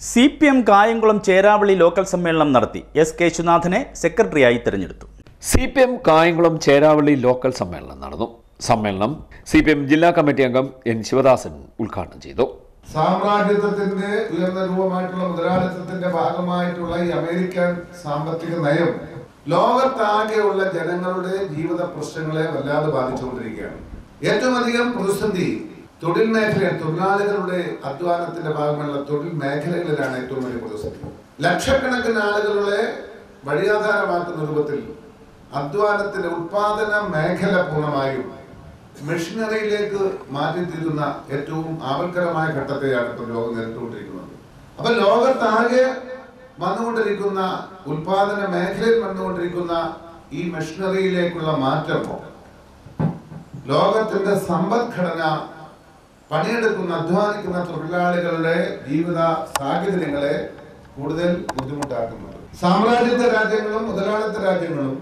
C P M Kayamkulam Cheravally local സമ്മേളനം നടത്തി S കേശുനാഥനെ സെക്രട്ടറിയായി തെരഞ്ഞെടുത്തു C P M Kayamkulam Cheravally local സമ്മേളനം നടന്നു സമ്മേളനം സി പി എം ജില്ലാ കമ്മിറ്റി അംഗം എൻ ശിവദാസൻ ഉദ്ഘാടനം ചെയ്തു സാമ്രാജ്യത്വത്തിന്റെ ഉയർന്ന രൂപമായിട്ടുള്ള മുതലാളിത്തത്തിന്റെ ഭാഗമായിട്ടുള്ള ഈ അമേരിക്കൻ സാമ്പത്തിക നയം ലോകത്താകെയുള്ള ജനങ്ങളുടെ ജീവിത പ്രശ്നങ്ങളെ വല്ലാതെ ബാധിച്ചുകൊണ്ടിരിക്കുകയാണ് ഏറ്റവും അധികം പ്രതിസന്ധി തൊഴിൽ മേഖല തൊഴിലാളികളുടെ അധ്വാനത്തിന്റെ ഭാഗമുള്ള തൊഴിൽ മേഖലകളിലാണ് ഏറ്റവും വലിയ പ്രതിസന്ധി ലക്ഷക്കണക്കിന് ആളുകളെ വഴിയാധാരമാക്കുന്ന രൂപത്തിൽ അധ്വാനത്തിന്റെ ഉത്പാദന മേഖല പൂർണ്ണമായും മെഷീനറിയിലേക്ക് മാറ്റിത്തീരുന്ന ഏറ്റവും ആപൽക്കരമായ ഘട്ടത്തെയാണ് ഇപ്പോൾ ലോകം നേരിട്ടുകൊണ്ടിരിക്കുന്നത് അപ്പൊ ലോകത്താകെ വന്നുകൊണ്ടിരിക്കുന്ന ഉത്പാദന മേഖലയിൽ വന്നുകൊണ്ടിരിക്കുന്ന ഈ മെഷീനറിയിലേക്കുള്ള മാറ്റം ലോകത്തിന്റെ സമ്പദ്ഘടന പണിയെടുക്കുന്ന അധ്വാനിക്കുന്ന തൊഴിലാളികളുടെ ജീവിത സാഹചര്യങ്ങളെ കൂടുതൽ ബുദ്ധിമുട്ടാക്കുന്നുണ്ട് സാമ്രാജ്യത്വ രാജ്യങ്ങളും മുതലാളിത്ത രാജ്യങ്ങളും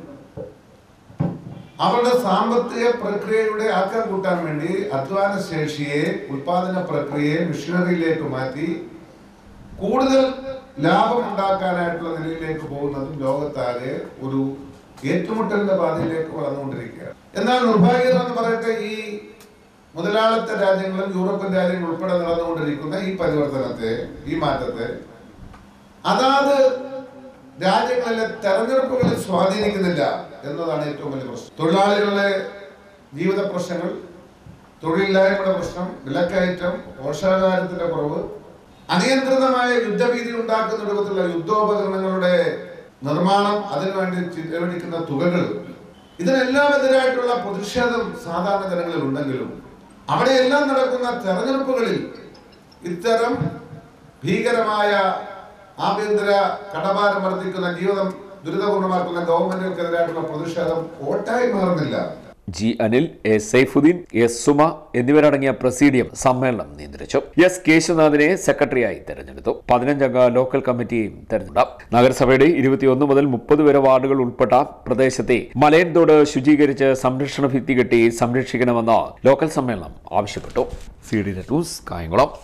അവരുടെ സാമ്പത്തിക പ്രക്രിയയുടെ ആക്കം കൂട്ടാൻ വേണ്ടി അധ്വാന ശേഷിയെ ഉൽപാദന പ്രക്രിയയെ മിഷനറിയിലേക്ക് മാറ്റി കൂടുതൽ ലാഭം ഉണ്ടാക്കാനായിട്ടുള്ള നിലയിലേക്ക് പോകുന്നതും ലോകത്താകെ ഒരു ഏറ്റുമുട്ടലിന്റെ പാതയിലേക്ക് വളർന്നുകൊണ്ടിരിക്കുകയാണ് എന്നാൽ നിർഭാഗ്യത എന്ന് പറയട്ടെ ഈ മുതലാളിത്ത രാജ്യങ്ങളും യൂറോപ്യൻ രാജ്യങ്ങളും ഉൾപ്പെടെ നടന്നുകൊണ്ടിരിക്കുന്ന ഈ പരിവർത്തനത്തെ ഈ മാറ്റത്തെ അതാത് രാജ്യങ്ങളിലെ തെരഞ്ഞെടുപ്പുകളിൽ സ്വാധീനിക്കുന്നില്ല എന്നതാണ് ഏറ്റവും വലിയ പ്രശ്നം തൊഴിലാളികളുടെ ജീവിത പ്രശ്നങ്ങൾ തൊഴിലില്ലായ്മയുടെ പ്രശ്നം വിലക്കയറ്റം പോഷകാഹാരത്തിന്റെ കുറവ് അനിയന്ത്രിതമായ യുദ്ധഭീതി ഉണ്ടാക്കുന്ന രൂപത്തിലുള്ള യുദ്ധോപകരണങ്ങളുടെ നിർമ്മാണം അതിനുവേണ്ടി ചിലവഴിക്കുന്ന തുകകൾ ഇതിനെല്ലാം എതിരായിട്ടുള്ള പ്രതിഷേധം സാധാരണ ജനങ്ങളിൽ ഉണ്ടെങ്കിലും അവിടെയെല്ലാം നടക്കുന്ന തെരഞ്ഞെടുപ്പുകളിൽ ഇത്തരം ഭീകരമായ ആഭ്യന്തര കടഭാരം വർദ്ധിക്കുന്ന ജീവിതം ദുരിതപൂർണ്ണമാക്കുന്ന ഗവൺമെന്റുകൾക്കെതിരായിട്ടുള്ള പ്രതിഷേധം വോട്ടായി മാറുന്നില്ല G Anil A Saifuddin S Suma എന്നിവരടങ്ങിയ പ്രസീഡിയം സമ്മേളനം നിയന്ത്രിച്ചു എസ് കേശുനാഥിനെ സെക്രട്ടറിയായി തെരഞ്ഞെടുത്തു പതിനഞ്ചംഗ ലോക്കൽ കമ്മിറ്റിയും തെരഞ്ഞെടുത്തു നഗരസഭയുടെ ഇരുപത്തിയൊന്ന് മുതൽ മുപ്പത് വരെ വാർഡുകൾ ഉൾപ്പെട്ട പ്രദേശത്തെ മലയൻതോട് ശുചീകരിച്ച് സംരക്ഷണ ഭിത്തി കെട്ടി സംരക്ഷിക്കണമെന്ന് ലോക്കൽ സമ്മേളനം ആവശ്യപ്പെട്ടു സി ഡി ന്യൂസ് കായംകുളം